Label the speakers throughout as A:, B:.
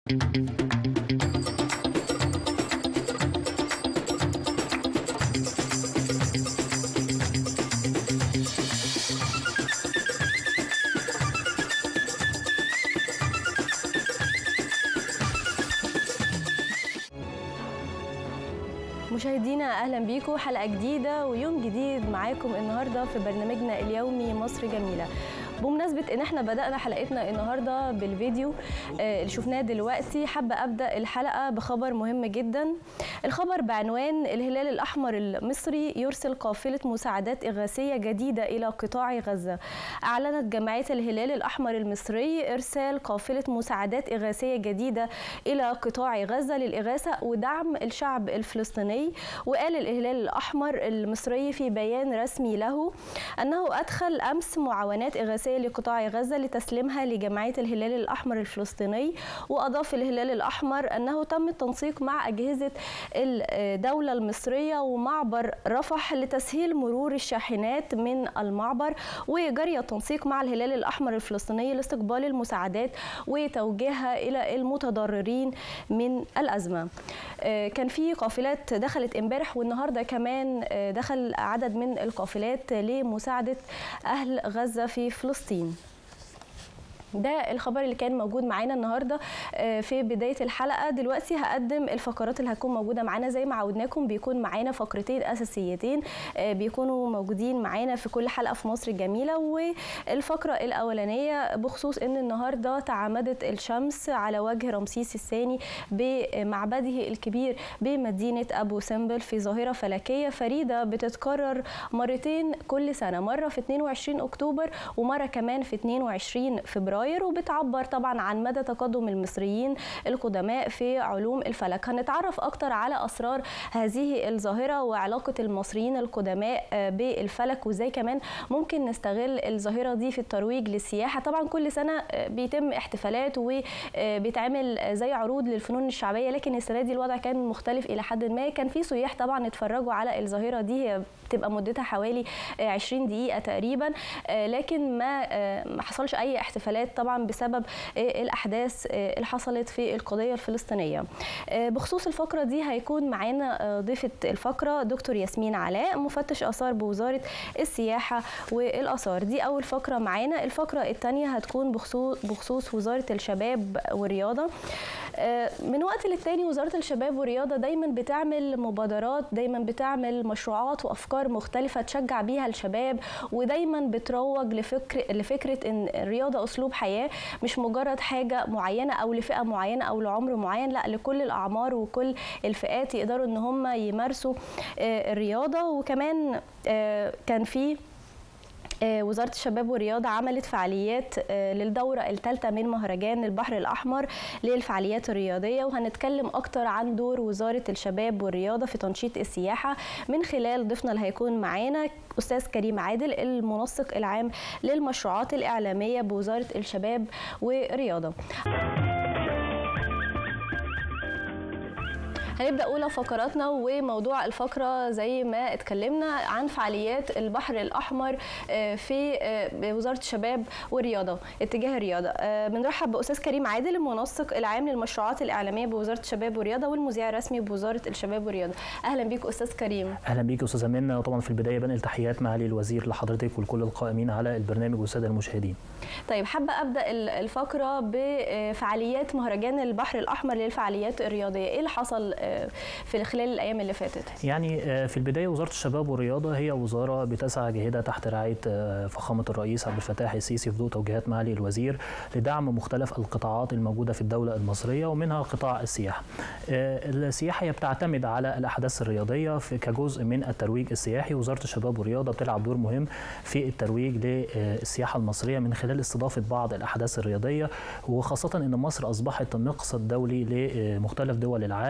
A: مشاهدينا اهلا بيكم حلقه جديده ويوم جديد معاكم النهارده في برنامجنا اليومي مصر جميله بمناسبة ان احنا بدأنا حلقتنا النهاردة بالفيديو اللي شفناه دلوقتي حابة أبدأ الحلقة بخبر مهم جدا الخبر بعنوان الهلال الأحمر المصري يرسل قافلة مساعدات إغاثية جديدة إلى قطاع غزة أعلنت جمعية الهلال الأحمر المصري إرسال قافلة مساعدات إغاثية جديدة إلى قطاع غزة للإغاثة ودعم الشعب الفلسطيني وقال الهلال الأحمر المصري في بيان رسمي له أنه أدخل أمس معاونات إغاثية لقطاع غزة لتسليمها لجمعية الهلال الأحمر الفلسطيني وأضاف الهلال الأحمر أنه تم التنسيق مع أجهزة الدولة المصرية ومعبر رفح لتسهيل مرور الشاحنات من المعبر وجري التنسيق مع الهلال الأحمر الفلسطيني لاستقبال المساعدات وتوجيهها إلى المتضررين من الأزمة كان في قافلات دخلت امبارح والنهارده كمان دخل عدد من القافلات لمساعده اهل غزه في فلسطين ده الخبر اللي كان موجود معانا النهارده في بدايه الحلقه دلوقتي هقدم الفقرات اللي هتكون موجوده معانا زي ما عودناكم بيكون معانا فقرتين اساسيتين بيكونوا موجودين معانا في كل حلقه في مصر الجميله والفقره الاولانيه بخصوص ان النهارده تعامدت الشمس على وجه رمسيس الثاني بمعبده الكبير بمدينه ابو سمبل في ظاهره فلكيه فريده بتتكرر مرتين كل سنه مره في 22 اكتوبر ومره كمان في 22 فبراير فبراير وبتعبر طبعا عن مدى تقدم المصريين القدماء في علوم الفلك هنتعرف اكتر على اسرار هذه الظاهره وعلاقه المصريين القدماء بالفلك وازاي كمان ممكن نستغل الظاهره دي في الترويج للسياحه طبعا كل سنه بيتم احتفالات وبيتعمل زي عروض للفنون الشعبيه لكن السنه دي الوضع كان مختلف الى حد ما كان في سياح طبعا اتفرجوا على الظاهره دي هي بتبقى مدتها حوالي 20 دقيقه تقريبا لكن ما ما حصلش اي احتفالات طبعا بسبب الاحداث اللي حصلت في القضيه الفلسطينيه بخصوص الفقره دي هيكون معانا ضيفه الفقره دكتور ياسمين علاء مفتش اثار بوزاره السياحه والاثار دي اول فقره معانا الفقره الثانيه هتكون بخصوص بخصوص وزاره الشباب والرياضه من وقت للتاني وزاره الشباب والرياضه دايما بتعمل مبادرات دايما بتعمل مشروعات وافكار مختلفه تشجع بيها الشباب ودايما بتروج لفكر لفكره ان الرياضه اسلوب حياه مش مجرد حاجه معينه او لفئه معينه او لعمر معين لا لكل الاعمار وكل الفئات يقدروا ان هم يمارسوا الرياضه وكمان كان في وزارة الشباب والرياضة عملت فعاليات للدورة الثالثة من مهرجان البحر الأحمر للفعاليات الرياضية وهنتكلم أكتر عن دور وزارة الشباب والرياضة في تنشيط السياحة من خلال ضيفنا اللي هيكون معانا أستاذ كريم عادل المنسق العام للمشروعات الإعلامية بوزارة الشباب والرياضة هنبدا اولى فقراتنا وموضوع الفقره زي ما اتكلمنا عن فعاليات البحر الاحمر في وزاره الشباب والرياضه اتجاه الرياضه بنرحب باستاذ كريم عادل المنسق العام للمشروعات الاعلاميه بوزاره الشباب والرياضه والمذيع الرسمي بوزاره الشباب والرياضه اهلا بيك استاذ كريم
B: اهلا بيك استاذه منى وطبعا في البدايه بنقل تحيات معالي الوزير لحضرتك ولكل القائمين على البرنامج والساده المشاهدين
A: طيب حابه ابدا الفقره بفعاليات مهرجان البحر الاحمر للفعاليات الرياضيه ايه اللي حصل في خلال الايام اللي فاتت
B: يعني في البدايه وزاره الشباب والرياضه هي وزاره بتسعى جاهده تحت رعايه فخامه الرئيس عبد الفتاح السيسي في ضوء توجيهات معالي الوزير لدعم مختلف القطاعات الموجوده في الدوله المصريه ومنها قطاع السياحه. السياحه هي بتعتمد على الاحداث الرياضيه في كجزء من الترويج السياحي وزاره الشباب والرياضه بتلعب دور مهم في الترويج للسياحه المصريه من خلال استضافه بعض الاحداث الرياضيه وخاصه ان مصر اصبحت مقصد دولي لمختلف دول العالم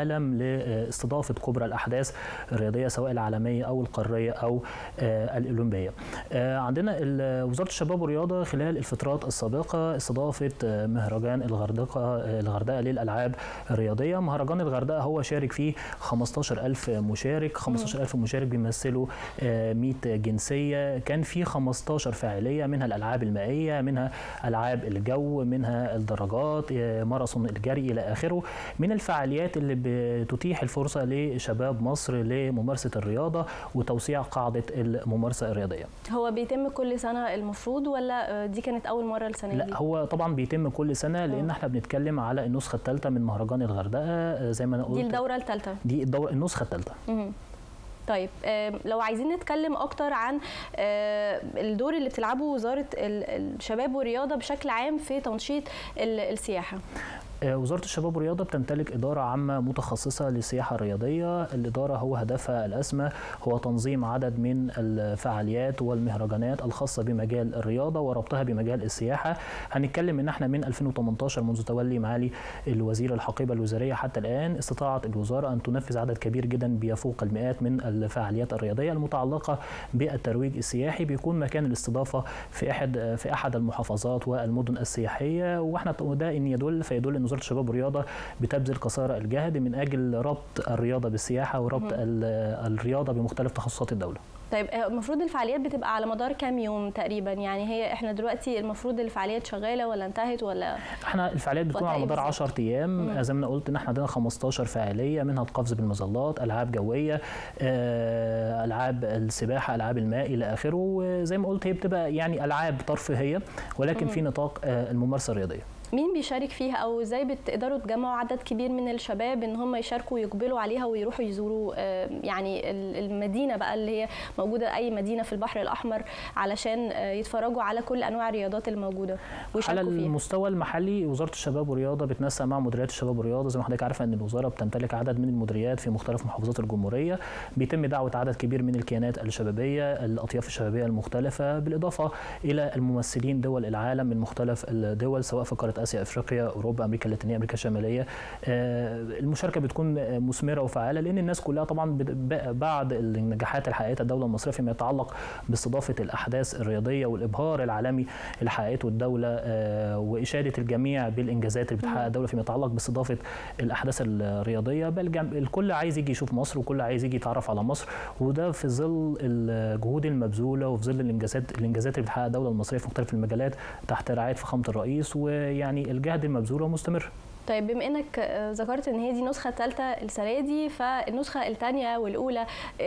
B: لاستضافه كبرى الاحداث الرياضيه سواء العالميه او القاريه او الاولمبيه. عندنا وزاره الشباب والرياضه خلال الفترات السابقه استضافت مهرجان الغردقه الغردقه للالعاب الرياضيه، مهرجان الغردقه هو شارك فيه 15000 مشارك، 15000 مشارك بيمثلوا 100 جنسيه، كان في 15 فاعليه منها الالعاب المائيه، منها العاب الجو، منها الدراجات، ماراثون الجري الى اخره، من الفعاليات اللي بتتيح الفرصه لشباب مصر لممارسه الرياضه وتوسيع قاعده الممارسه الرياضيه.
A: هو بيتم كل سنه المفروض ولا دي كانت اول مره السنه
B: لا
A: دي؟
B: هو طبعا بيتم كل سنه لان احنا بنتكلم على النسخه الثالثه من مهرجان الغردقه زي ما انا قلت
A: دي الدوره الثالثه
B: دي الدوره النسخه الثالثه
A: طيب لو عايزين نتكلم اكتر عن الدور اللي بتلعبه وزاره الشباب والرياضه بشكل عام في تنشيط السياحه
B: وزارة الشباب والرياضة بتمتلك إدارة عامة متخصصة للسياحة الرياضية الإدارة هو هدفها الأسمى هو تنظيم عدد من الفعاليات والمهرجانات الخاصة بمجال الرياضة وربطها بمجال السياحة هنتكلم إن احنا من 2018 منذ تولي معالي الوزير الحقيبة الوزارية حتى الآن استطاعت الوزارة أن تنفذ عدد كبير جدا بيفوق المئات من الفعاليات الرياضية المتعلقة بالترويج السياحي بيكون مكان الاستضافة في أحد في أحد المحافظات والمدن السياحية واحنا ده إن يدل فيدل إن وزاره الشباب والرياضه بتبذل قصارى الجهد من اجل ربط الرياضه بالسياحه وربط الرياضه بمختلف تخصصات الدوله.
A: طيب المفروض الفعاليات بتبقى على مدار كام يوم تقريبا يعني هي احنا دلوقتي المفروض الفعاليات شغاله ولا انتهت ولا
B: احنا الفعاليات بتكون على مدار 10 ايام زي ما انا قلت ان احنا عندنا 15 فعاليه منها القفز بالمظلات العاب جويه العاب السباحه العاب الماء الى اخره وزي ما قلت هي بتبقى يعني العاب ترفيهيه ولكن في نطاق الممارسه الرياضيه
A: مين بيشارك فيها او ازاي بتقدروا تجمعوا عدد كبير من الشباب ان هم يشاركوا ويقبلوا عليها ويروحوا يزوروا يعني المدينه بقى اللي هي موجوده اي مدينه في البحر الاحمر علشان يتفرجوا على كل انواع الرياضات الموجوده
B: ويشاركوا على فيها. المستوى المحلي وزاره الشباب والرياضه بتنسق مع مديريات الشباب والرياضه زي ما حضرتك عارفه ان الوزاره بتمتلك عدد من المديريات في مختلف محافظات الجمهوريه بيتم دعوه عدد كبير من الكيانات الشبابيه الاطياف الشبابيه المختلفه بالاضافه الى الممثلين دول العالم من مختلف الدول سواء في قاره اسيا افريقيا اوروبا امريكا اللاتينيه امريكا الشماليه المشاركه بتكون مثمره وفعاله لان الناس كلها طبعا بعد النجاحات اللي حققتها الدوله المصريه فيما يتعلق باستضافه الاحداث الرياضيه والابهار العالمي اللي حققته الدوله واشاده الجميع بالانجازات اللي بتحقق الدوله فيما يتعلق باستضافه الاحداث الرياضيه بل الكل عايز يجي يشوف مصر وكل عايز يجي يتعرف على مصر وده في ظل الجهود المبذوله وفي ظل الانجازات الانجازات اللي بتحققها الدوله المصريه في مختلف المجالات تحت رعايه فخامه الرئيس ويعني الجهد المبذول مستمر
A: طيب بما انك ذكرت ان هي دي النسخه الثالثه السنه دي فالنسخه الثانيه والاولى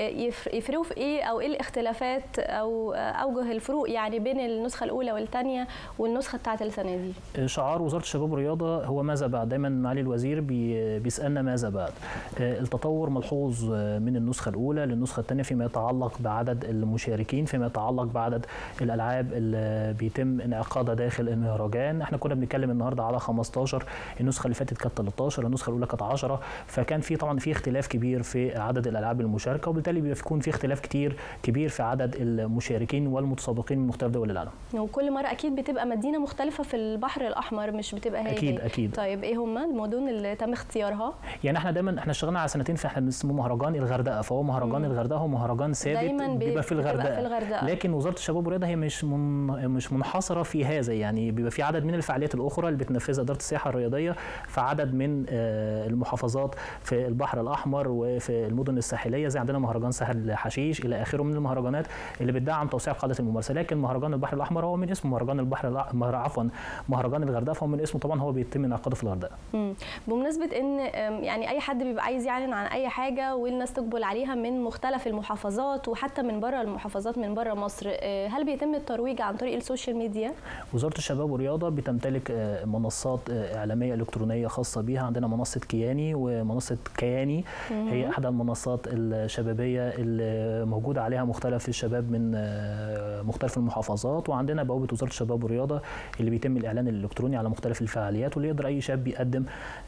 A: يفرقوا في ايه او ايه الاختلافات او اوجه الفروق يعني بين النسخه الاولى والثانيه والنسخه بتاعت السنه دي
B: شعار وزاره الشباب والرياضه هو ماذا بعد دايما معالي الوزير بي بيسالنا ماذا بعد التطور ملحوظ من النسخه الاولى للنسخه الثانيه فيما يتعلق بعدد المشاركين فيما يتعلق بعدد الالعاب اللي بيتم انعقادها داخل المهرجان احنا كنا بنتكلم النهارده على 15 النسخه اللي فاتت كانت 13 النسخه الاولى كانت 10 فكان في طبعا في اختلاف كبير في عدد الالعاب المشاركه وبالتالي بيكون في اختلاف كتير كبير في عدد المشاركين والمتسابقين من مختلف دول العالم
A: وكل مره اكيد بتبقى مدينه مختلفه في البحر الاحمر مش بتبقى هي
B: اكيد
A: هي.
B: اكيد
A: طيب ايه هم المدن اللي تم اختيارها
B: يعني احنا دايما احنا اشتغلنا على سنتين فاحنا اسمه مهرجان الغردقه فهو مهرجان مم. الغردقه هو مهرجان ثابت
A: دايما
B: بيبقى في الغردقه.
A: في الغردقه
B: لكن وزاره الشباب والرياضه هي مش من مش منحصره في هذا يعني بيبقى في عدد من الفعاليات الاخرى اللي بتنفذها اداره السياحه الرياضيه في عدد من المحافظات في البحر الاحمر وفي المدن الساحليه زي عندنا مهرجان سهل حشيش الى اخره من المهرجانات اللي بتدعم توسيع قاعده الممارسه لكن مهرجان البحر الاحمر هو من اسمه مهرجان البحر عفوا مهرجان الغردقه فهو من اسمه طبعا هو بيتم انعقاده في الغردقه.
A: بمناسبه ان يعني اي حد بيبقى عايز يعلن عن اي حاجه والناس تقبل عليها من مختلف المحافظات وحتى من بره المحافظات من بره مصر هل بيتم الترويج عن طريق السوشيال ميديا؟
B: وزاره الشباب والرياضه بتمتلك منصات اعلاميه الكترونيه خاصه بيها عندنا منصه كياني ومنصه كياني هي احدى المنصات الشبابيه اللي موجوده عليها مختلف الشباب من مختلف المحافظات وعندنا بوابه وزاره الشباب والرياضه اللي بيتم الاعلان الالكتروني على مختلف الفعاليات واللي يقدر اي شاب يقدم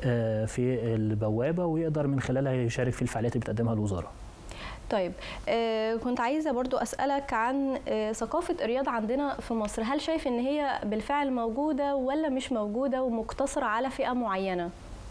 B: في البوابه ويقدر من خلالها يشارك في الفعاليات اللي بتقدمها الوزاره.
A: طيب آه كنت عايزه برضو اسالك عن آه ثقافه الرياضه عندنا في مصر هل شايف ان هي بالفعل موجوده ولا مش موجوده ومقتصره على فئه معينه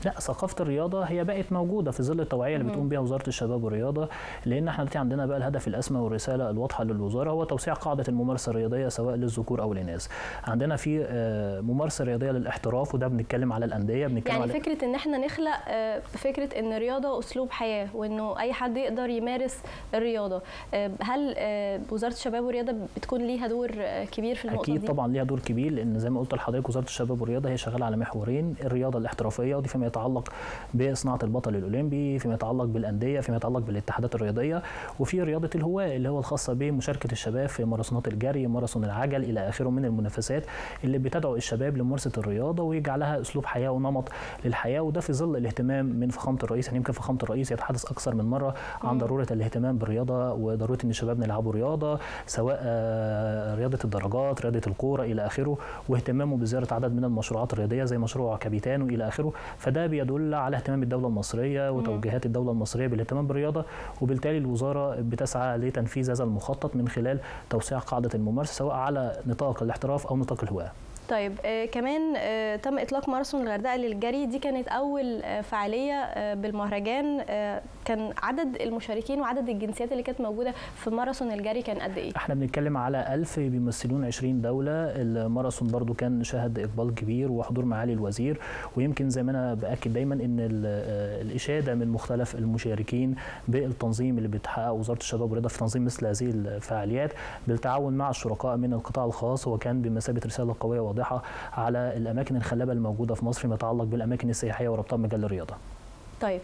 B: لا ثقافه الرياضه هي بقت موجوده في ظل التوعيه اللي بتقوم بها وزاره الشباب والرياضه لان احنا دلوقتي عندنا بقى الهدف الاسمى والرساله الواضحه للوزاره هو توسيع قاعده الممارسه الرياضيه سواء للذكور او الاناث عندنا في ممارسه رياضيه للاحتراف وده بنتكلم على الانديه بنتكلم
A: يعني
B: على
A: فكره ان احنا نخلق فكره ان الرياضه اسلوب حياه وانه اي حد يقدر يمارس الرياضه هل وزاره الشباب والرياضه بتكون ليها دور كبير في النقطه
B: اكيد
A: دي؟
B: طبعا ليها دور كبير لان زي ما قلت لحضرتك وزاره الشباب والرياضه هي شغاله على محورين الرياضه الاحترافيه ودي فيما يتعلق بصناعه البطل الاولمبي فيما يتعلق بالانديه فيما يتعلق بالاتحادات الرياضيه وفي رياضه الهواه اللي هو الخاصه بمشاركه الشباب في ماراثونات الجري ماراثون العجل الى اخره من المنافسات اللي بتدعو الشباب لممارسه الرياضه ويجعلها اسلوب حياه ونمط للحياه وده في ظل الاهتمام من فخامه الرئيس يعني يمكن فخامه الرئيس يتحدث اكثر من مره عن ضروره الاهتمام بالرياضه وضروره ان شبابنا يلعبوا رياضه سواء رياضه الدراجات رياضه الكوره الى اخره واهتمامه بزياره عدد من المشروعات الرياضيه زي مشروع كابيتانو الى اخره فده بيدل على اهتمام الدوله المصريه وتوجيهات الدوله المصريه بالاهتمام بالرياضه وبالتالي الوزاره بتسعى لتنفيذ هذا المخطط من خلال توسيع قاعده الممارسه سواء على نطاق الاحتراف او نطاق الهواه
A: طيب آه كمان آه تم اطلاق ماراثون الغردقه للجري دي كانت اول آه فعاليه آه بالمهرجان آه كان عدد المشاركين وعدد الجنسيات اللي كانت موجوده في ماراثون الجري كان قد ايه
B: احنا بنتكلم على 1000 بيمثلون 20 دوله الماراثون برضو كان شهد اقبال كبير وحضور معالي الوزير ويمكن زي ما انا باكد دايما ان الاشاده من مختلف المشاركين بالتنظيم اللي بتحققه وزاره الشباب والرياضه في تنظيم مثل هذه الفعاليات بالتعاون مع الشركاء من القطاع الخاص وكان بمثابه رساله قويه واضحه على الاماكن الخلابه الموجوده في مصر فيما يتعلق بالاماكن السياحيه وربطها بمجال الرياضه.
A: طيب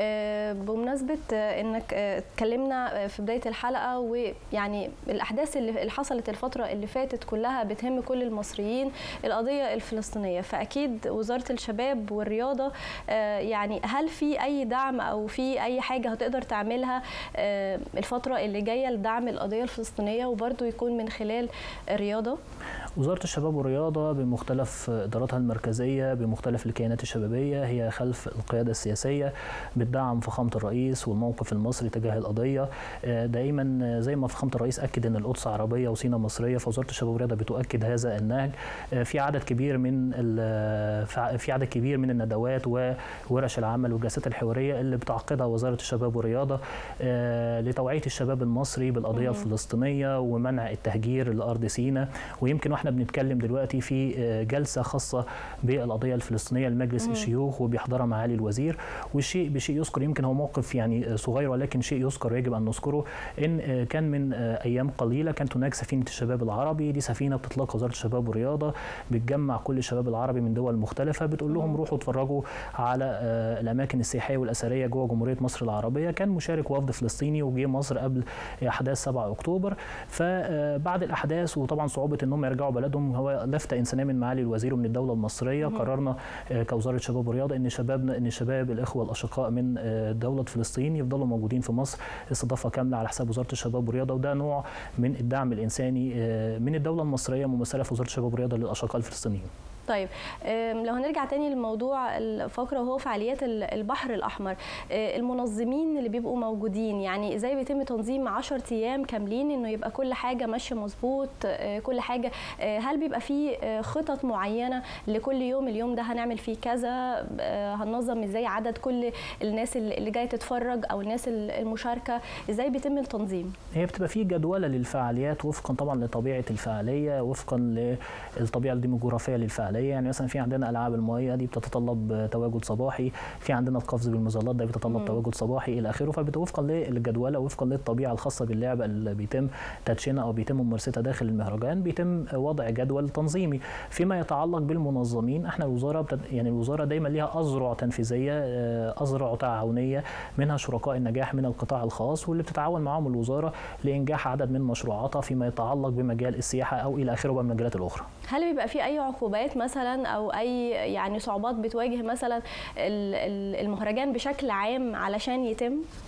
A: بمناسبه انك اتكلمنا في بدايه الحلقه ويعني الاحداث اللي حصلت الفتره اللي فاتت كلها بتهم كل المصريين القضيه الفلسطينيه فاكيد وزاره الشباب والرياضه يعني هل في اي دعم او في اي حاجه هتقدر تعملها الفتره اللي جايه لدعم القضيه الفلسطينيه وبرده يكون من خلال الرياضه
B: وزاره الشباب والرياضه بمختلف اداراتها المركزيه بمختلف الكيانات الشبابيه هي خلف القياده السياسيه بتدعم فخامه الرئيس والموقف المصري تجاه القضيه دايما زي ما فخامه الرئيس اكد ان القدس عربيه وسينا مصريه فوزاره الشباب والرياضه بتؤكد هذا النهج في عدد كبير من في عدد كبير من الندوات وورش العمل والجلسات الحواريه اللي بتعقدها وزاره الشباب والرياضه لتوعيه الشباب المصري بالقضيه الفلسطينيه ومنع التهجير لارض سينا ويمكن واحنا بنتكلم دلوقتي في جلسه خاصه بالقضيه الفلسطينيه لمجلس الشيوخ وبيحضرها معالي الوزير والشيء بشيء يذكر يمكن هو موقف يعني صغير ولكن شيء يذكر ويجب ان نذكره ان كان من ايام قليله كانت هناك سفينه الشباب العربي دي سفينه بتطلق وزاره الشباب والرياضه بتجمع كل الشباب العربي من دول مختلفه بتقول لهم روحوا اتفرجوا على الاماكن السياحيه والاثريه جوه جمهوريه مصر العربيه كان مشارك وفد فلسطيني وجه مصر قبل احداث 7 اكتوبر فبعد الاحداث وطبعا صعوبه انهم يرجعوا بلدهم هو لفته انسانيه من معالي الوزير ومن الدوله المصريه قررنا كوزاره شباب ورياضه ان شبابنا ان شباب الاخوه الاشقاء من دوله فلسطين يفضلوا موجودين في مصر استضافه كامله على حساب وزاره الشباب والرياضه وده نوع من الدعم الانساني من الدوله المصريه ممثله في وزاره الشباب والرياضه للاشقاء الفلسطينيين.
A: طيب لو هنرجع تاني لموضوع الفقره وهو فعاليات البحر الاحمر المنظمين اللي بيبقوا موجودين يعني ازاي بيتم تنظيم 10 ايام كاملين انه يبقى كل حاجه ماشيه مظبوط كل حاجه هل بيبقى في خطط معينه لكل يوم اليوم ده هنعمل فيه كذا هننظم ازاي عدد كل الناس اللي جايه تتفرج او الناس المشاركه ازاي بيتم التنظيم
B: هي بتبقى في جدوله للفعاليات وفقا طبعا لطبيعه الفعاليه وفقا للطبيعه الديموغرافيه للفعاليه يعني مثلا في عندنا العاب الميه دي بتتطلب تواجد صباحي في عندنا القفز بالمظلات ده بيتطلب مم. تواجد صباحي الى اخره فوفقا للجدوله وفقا للطبيعه الخاصه باللعبه اللي بيتم تدشينها او بيتم ممارستها داخل المهرجان بيتم وضع جدول تنظيمي فيما يتعلق بالمنظمين احنا الوزاره بتد... يعني الوزاره دايما ليها اذرع تنفيذيه اذرع تعاونيه منها شركاء النجاح من القطاع الخاص واللي بتتعاون معهم الوزاره لانجاح عدد من مشروعاتها فيما يتعلق بمجال السياحه او الى اخره من المجالات الاخرى
A: هل بيبقى في اي عقوبات مثلا او اي يعني صعوبات بتواجه مثلا المهرجان بشكل عام علشان يتم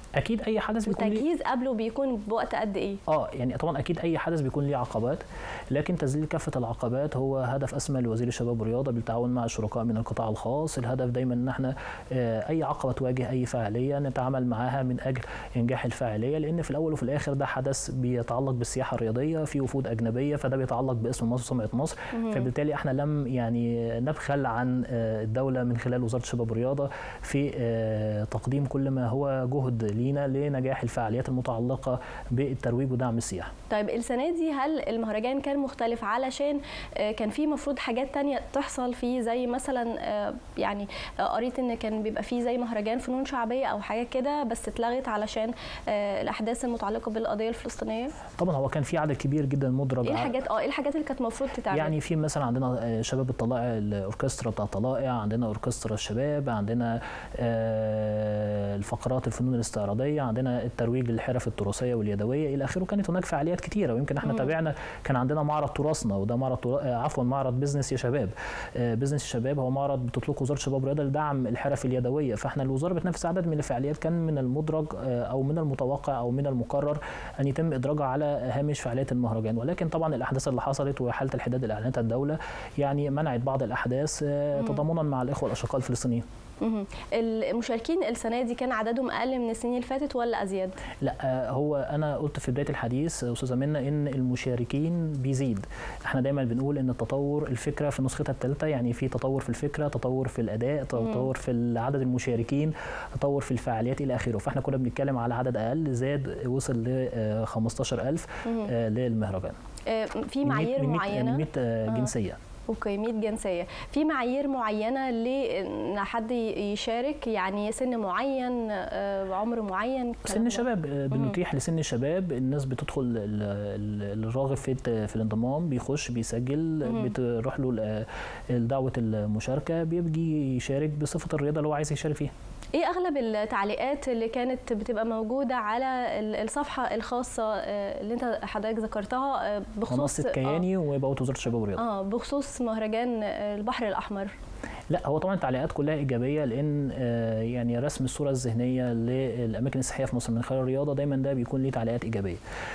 B: اكيد اي حدث بيكون ليه
A: والتجهيز قبله بيكون بوقت قد ايه
B: اه يعني طبعا اكيد اي حدث بيكون ليه عقبات لكن تذليل كافه العقبات هو هدف اسمى لوزير الشباب والرياضه بالتعاون مع الشركاء من القطاع الخاص الهدف دايما ان احنا آه، اي عقبه تواجه اي فعاليه نتعامل معاها من اجل انجاح الفعاليه لان في الاول وفي الاخر ده حدث بيتعلق بالسياحه الرياضيه في وفود اجنبيه فده بيتعلق باسم مصر وسمعه مصر فبالتالي احنا لم يعني نبخل عن آه، الدوله من خلال وزاره الشباب والرياضه في آه، تقديم كل ما هو جهد لينا لنجاح الفعاليات المتعلقه بالترويج ودعم السياحه
A: طيب السنه دي هل المهرجان كان مختلف علشان آه، كان في مفروض حاجات تانية تحصل فيه زي مثلا آه، يعني آه، قريت ان كان بيبقى فيه زي مهرجان فنون شعبيه او حاجه كده بس اتلغت علشان آه، الاحداث المتعلقه بالقضيه الفلسطينيه
B: طبعا هو كان في عدد كبير جدا مدرج
A: ايه
B: ع-
A: الحاجات اه ايه الحاجات اللي كانت المفروض تتعمل
B: يعني في مثلا عندنا آه، شباب الطلائع الاوركسترا بتاع الطلائع عندنا اوركسترا الشباب عندنا آه، الفقرات الفنون الاستعراضيه عندنا الترويج للحرف التراثيه واليدويه الى اخره كانت هناك فعاليات كتيره ويمكن احنا
A: مم.
B: تابعنا كان عندنا معرض تراثنا وده معرض ترا- آه، عفوا معرض بزنس يا شباب آه، بزنس الشباب هو معرض بتطلقه وزاره الشباب والرياضه لدعم الحرف اليدويه فاحنا الوزاره بتنافس عدد من الفعاليات كان من المدرج آه، او من المتوقع او من المقرر ان يتم ادراجها على هامش فعاليات المهرجان ولكن طبعا الاحداث اللي حصلت وحاله الحداد اللي اعلنتها الدوله يعني منعت بعض الاحداث آه،
A: مم.
B: تضامنا مع الاخوه الاشقاء الفلسطينيين
A: مهم. المشاركين السنه دي كان عددهم اقل من السنين اللي فاتت ولا ازيد
B: لا آه، هو انا قلت في بدايه الحديث آه، استاذه منى ان المشاركين بيزيد احنا دايما بنقول ان التطور الفكره في نسختها الثالثه يعني في تطور في الفكره تطور في الاداء تطور في عدد المشاركين تطور في الفعاليات الى اخره فاحنا كنا بنتكلم على عدد اقل زاد وصل ل آه، 15000
A: مهم.
B: آه، للمهرجان
A: آه، في
B: من مية-
A: معايير
B: من مية-
A: معينه
B: من 100 آه،
A: آه.
B: جنسيه
A: اوكي 100 جنسيه في معايير معينه لان حد يشارك يعني سن معين آه، عمر معين الكلام
B: سن
A: ده؟
B: الشباب آه، بنتيح لسن الشباب الناس بتدخل ال- ال- الراغب في الت- في الانضمام بيخش بيسجل
A: مهم.
B: بتروح له ال- دعوه المشاركه بيجي يشارك بصفه الرياضه اللي هو عايز يشارك فيها
A: ايه اغلب التعليقات اللي كانت بتبقى موجوده على ال- الصفحه الخاصه آه، اللي انت حضرتك ذكرتها آه، بخصوص
B: منصه كياني وبقت وزاره الشباب والرياضه
A: اه بخصوص مهرجان آه، البحر الاحمر
B: لا هو طبعا التعليقات كلها ايجابيه لان آه، يعني رسم الصوره الذهنيه للاماكن السياحيه في مصر من خلال الرياضه دايما ده بيكون ليه تعليقات ايجابيه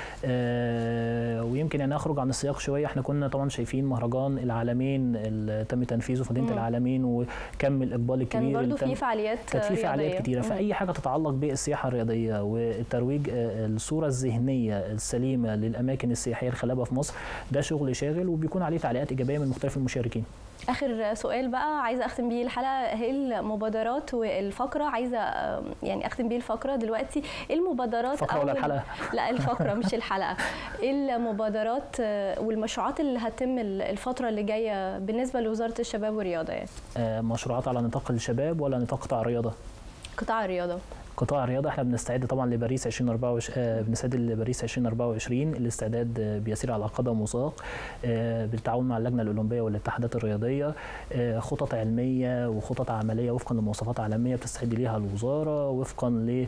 B: آه، ويمكن يعني اخرج عن السياق شويه احنا كنا طبعا شايفين مهرجان العالمين اللي تم تنفيذه في مدينه
A: مم.
B: العالمين وكم الاقبال الكبير
A: كان برضو
B: اللي تم-
A: في فعاليات
B: كانت في فعاليات
A: رياضية.
B: كتيره
A: مم.
B: فاي حاجه تتعلق بالسياحه الرياضيه والترويج آه، الصوره الذهنيه السليمه للاماكن السياحيه الخلابه في مصر ده شغل شاغل وبيكون عليه تعليقات ايجابيه من مختلف المشاركين
A: اخر سؤال بقى عايزه اختم بيه الحلقه هي المبادرات والفقره عايزه آم، يعني اختم بيه الفقره دلوقتي ايه المبادرات
B: فقره ولا
A: أو ال-
B: الحلقه
A: لا الفقره مش الحلقه ايه المبادرات آه، والمشروعات اللي هتتم ال- الفتره اللي جايه بالنسبه لوزاره الشباب والرياضه يعني
B: آه، مشروعات على نطاق الشباب ولا نطاق قطاع الرياضه
A: قطاع الرياضه
B: قطاع الرياضه احنا بنستعد طبعا لباريس 2024 آه، بنستعد لباريس 2024 الاستعداد آه، بيسير على قدم وساق آه، بالتعاون مع اللجنه الاولمبيه والاتحادات الرياضيه آه، خطط علميه وخطط عمليه وفقا لمواصفات عالميه بتستعد ليها الوزاره وفقا ل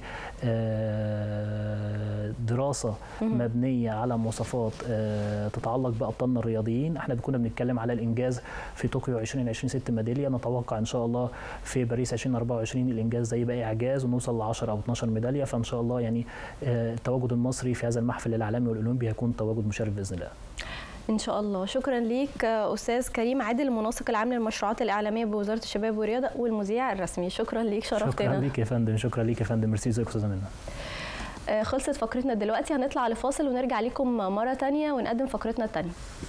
B: آه، دراسه
A: مهم.
B: مبنيه على مواصفات آه، تتعلق بابطالنا الرياضيين احنا كنا بنتكلم على الانجاز في طوكيو 2020 ست ميداليه نتوقع ان شاء الله في باريس 2024 الانجاز ده يبقى اعجاز ونوصل ل 10 او 12 ميداليه فان شاء الله يعني آه، التواجد المصري في هذا المحفل العالمي والاولمبي هيكون تواجد مشرف باذن الله
A: ان شاء الله شكرا ليك آه، استاذ كريم عادل المنسق العام للمشروعات الاعلاميه بوزاره الشباب والرياضه والمذيع الرسمي شكرا ليك
B: شكرا
A: شرفتنا
B: ليك يا فندم شكرا ليك يا فندم ميرسي ازيك يا استاذه منى
A: آه، خلصت فقرتنا دلوقتي هنطلع لفاصل ونرجع لكم مره تانية ونقدم فقرتنا التانية